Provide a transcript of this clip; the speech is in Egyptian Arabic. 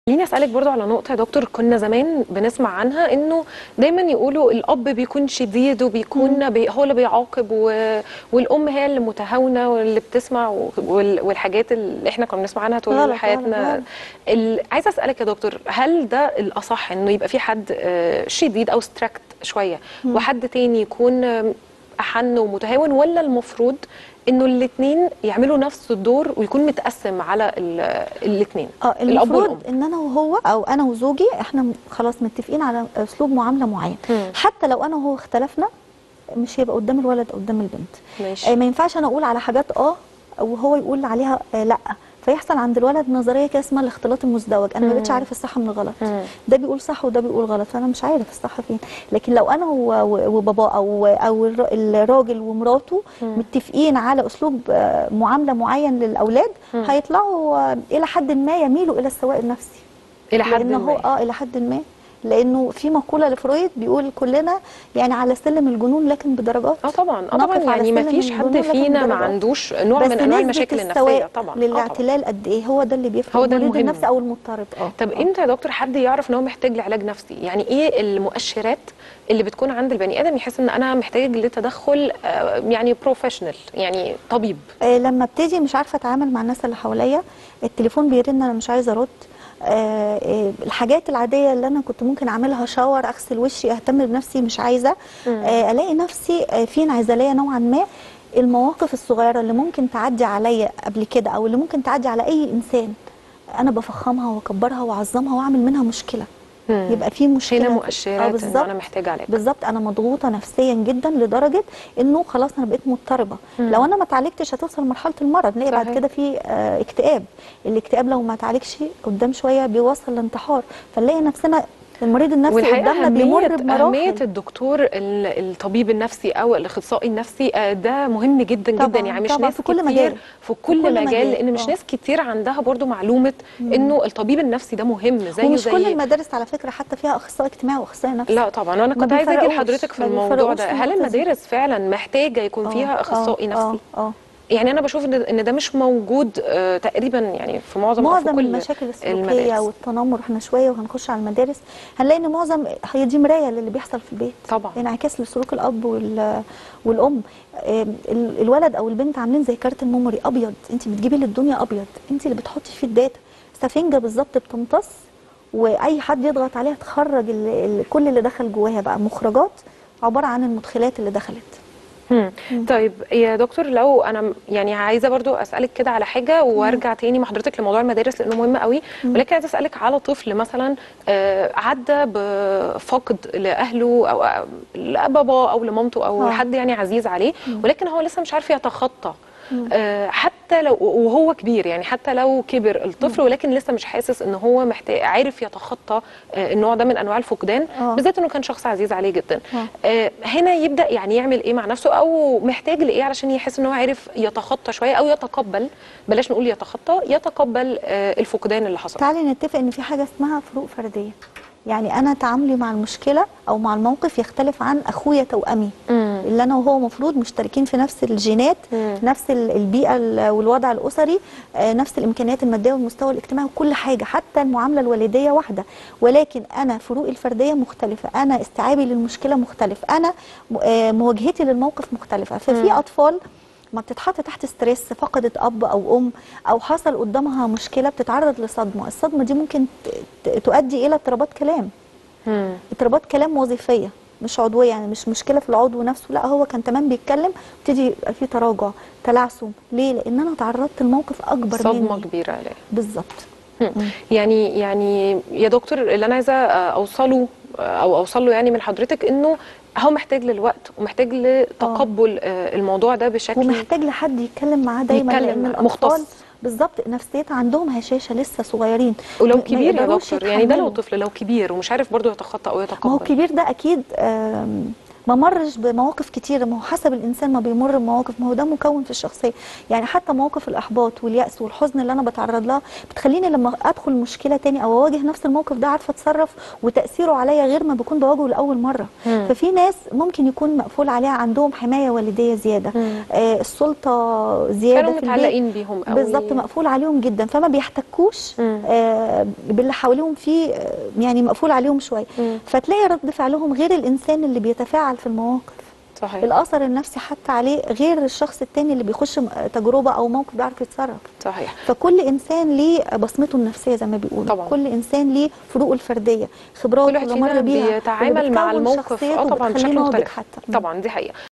خليني اسالك برضو على نقطه يا دكتور كنا زمان بنسمع عنها انه دايما يقولوا الاب بيكون شديد وبيكون بي هو اللي بيعاقب و... والام هي اللي متهاونه واللي بتسمع وال... والحاجات اللي احنا كنا بنسمع عنها طول غلط، غلط، حياتنا غلط. ال... عايزه اسالك يا دكتور هل ده الاصح انه يبقى في حد آه، شديد او ستريكت شويه وحد تاني يكون آم، احن ومتهاون ولا المفروض انه الاثنين يعملوا نفس الدور ويكون متقسم على الاثنين اه الاب والام المفروض ان انا وهو او انا وزوجي احنا م- خلاص متفقين على اسلوب معامله معين مم. حتى لو انا وهو اختلفنا مش هيبقى قدام الولد قدام البنت ماشي آه ما ينفعش انا اقول على حاجات اه وهو يقول عليها آه لا فيحصل عند الولد نظريه كده اسمها الاختلاط المزدوج انا ما بقتش مم. عارف الصح من الغلط مم. ده بيقول صح وده بيقول غلط فانا مش عارف الصح فين لكن لو انا و- و- وباباه او او الر- الراجل ومراته مم. متفقين على اسلوب آه، معامله معين للاولاد مم. هيطلعوا آه، الى حد ما يميلوا الى السواء النفسي الى حد لان هو ما اه الى حد ما لانه في مقوله لفرويد بيقول كلنا يعني على سلم الجنون لكن بدرجات اه طبعا اه نقف طبعا على يعني ما سلم فيش الجنون حد لكن فينا ما بدرجات. عندوش نوع بس من انواع نسبة المشاكل النفسيه السواء طبعا آه طبعا للاعتلال قد ايه هو ده اللي بيفرق هو ده المريض المهم. النفسي او المضطرب اه طب آه. امتى يا دكتور حد يعرف ان هو محتاج لعلاج نفسي يعني ايه المؤشرات اللي بتكون عند البني ادم يحس ان انا محتاج لتدخل آه، يعني بروفيشنال يعني طبيب آه، لما ابتدي مش عارفه اتعامل مع الناس اللي حواليا التليفون بيرن انا مش عايزه ارد آه، آه، الحاجات العاديه اللي انا كنت ممكن اعملها شاور اغسل وشي اهتم بنفسي مش عايزه آه، الاقي نفسي آه، في انعزاليه نوعا ما المواقف الصغيره اللي ممكن تعدي عليا قبل كده او اللي ممكن تعدي على اي انسان انا بفخمها واكبرها واعظمها واعمل منها مشكله مم. يبقى في مشكله هنا آه، مؤشرات ان بالظبط. انا محتاج علاج بالظبط انا مضغوطه نفسيا جدا لدرجه انه خلاص انا بقيت مضطربه مم. لو انا ما اتعالجتش هتوصل لمرحله المرض نلاقي بعد صحيح. كده في آه اكتئاب الاكتئاب لو ما اتعالجش قدام شويه بيوصل لانتحار فنلاقي نفسنا المريض النفسي والحقيقه قدامنا بيمر أهمية, بمراحل أهمية الدكتور ال- الطبيب النفسي أو الأخصائي النفسي آه، ده مهم جدا جدا طبعاً، يعني مش طبعاً، ناس في كل كتير مجال. في كل, كل مجال, مجال، لأن مش آه. ناس كتير عندها برضو معلومة إنه الطبيب النفسي ده مهم زيه ومش زي كل المدارس على فكره حتى فيها اخصائي اجتماعي واخصائي نفسي لا طبعا وانا ما كنت عايزه اجي بيفرقوش، لحضرتك في ما الموضوع بيفرقوش ده في هل النقطة دي. المدارس فعلا محتاجه يكون آه، فيها اخصائي آه، نفسي اه اه يعني انا بشوف ان ان ده مش موجود آه، تقريبا يعني في معظم أو في معظم كل المشاكل السلوكيه المدارس. والتنمر احنا شويه وهنخش على المدارس هنلاقي ان معظم هي دي مرايه للي بيحصل في البيت طبعا انعكاس لسلوك الاب وال والام آم، ال- الولد او البنت عاملين زي كارت الميموري ابيض انت بتجيبي للدنيا ابيض انت اللي بتحطي فيه الداتا سفنجه بالظبط بتمتص واي حد يضغط عليها تخرج ال- ال- كل اللي دخل جواها بقى مخرجات عباره عن المدخلات اللي دخلت مم. طيب يا دكتور لو انا م- يعني عايزه برضو اسالك كده على حاجه وارجع تاني مع حضرتك لموضوع المدارس لانه مهم قوي ولكن عايزه اسالك على طفل مثلا آه، عدى بفقد لاهله او آه، لباباه او لمامته او آه. لحد يعني عزيز عليه ولكن هو لسه مش عارف يتخطى آه، حتى لو وهو كبير يعني حتى لو كبر الطفل ولكن لسه مش حاسس ان هو محتاج عارف يتخطى آه، النوع ده من انواع الفقدان آه. بالذات انه كان شخص عزيز عليه جدا آه. آه، هنا يبدا يعني يعمل ايه مع نفسه او محتاج لايه علشان يحس ان هو عارف يتخطى شويه او يتقبل بلاش نقول يتخطى يتقبل آه، الفقدان اللي حصل تعالي نتفق ان في حاجه اسمها فروق فرديه يعني انا تعاملي مع المشكله او مع الموقف يختلف عن اخويا توامي مم. اللي انا وهو مفروض مشتركين في نفس الجينات مم. نفس ال- البيئه ال- والوضع الاسري آه، نفس الامكانيات الماديه والمستوى الاجتماعي وكل حاجه حتى المعامله الوالديه واحده ولكن انا فروقي الفرديه مختلفه انا استيعابي للمشكله مختلف انا م- آه، مواجهتي للموقف مختلفه ففي مم. اطفال ما بتتحط تحت ستريس فقدت اب او ام او حصل قدامها مشكله بتتعرض لصدمه الصدمه دي ممكن ت- ت- تؤدي الى اضطرابات كلام مم. اضطرابات كلام وظيفيه مش عضويه يعني مش مشكله في العضو نفسه لا هو كان تمام بيتكلم ابتدي يبقى في تراجع تلعثم ليه لان انا تعرضت لموقف اكبر صدمه مني كبيره عليه بالظبط مم. يعني يعني يا دكتور اللي انا عايزه اوصله او اوصل له يعني من حضرتك انه هو محتاج للوقت ومحتاج لتقبل آه، الموضوع ده بشكل ومحتاج لحد يتكلم معاه دايما يتكلم لان معاه، الاطفال مختص. بالظبط نفسيتها عندهم هشاشه لسه صغيرين ولو ما كبير يا يقدروش دكتور يعني ده لو يتحملوا. طفل لو كبير ومش عارف برضه يتخطى او يتقبل ما هو الكبير ده اكيد آم، ما مرش بمواقف كتيره ما هو حسب الانسان ما بيمر بمواقف ما هو ده مكون في الشخصيه يعني حتى مواقف الاحباط والياس والحزن اللي انا بتعرض لها بتخليني لما ادخل مشكله تاني او اواجه نفس الموقف ده عارفه اتصرف وتاثيره عليا غير ما بكون بواجهه لاول مره مم. ففي ناس ممكن يكون مقفول عليها عندهم حمايه والديه زياده مم. آه السلطه زياده كانوا في البيت متعلقين بيهم قوي بالظبط مقفول عليهم جدا فما بيحتكوش مم. آه باللي حواليهم فيه آه يعني مقفول عليهم شويه مم. فتلاقي رد فعلهم غير الانسان اللي بيتفاعل في المواقف صحيح الاثر النفسي حتى عليه غير الشخص التاني اللي بيخش م- تجربه او موقف بيعرف يتصرف صحيح فكل انسان ليه بصمته النفسيه زي ما بيقولوا طبعا. كل انسان ليه فروقه الفرديه خبراته كل واحد اللي مر فينا بيها بيتعامل واللي مع بتكون الموقف شخصيته اه طبعا وبتخليه بشكل ناضج مختلف حتى طبعا دي حقيقه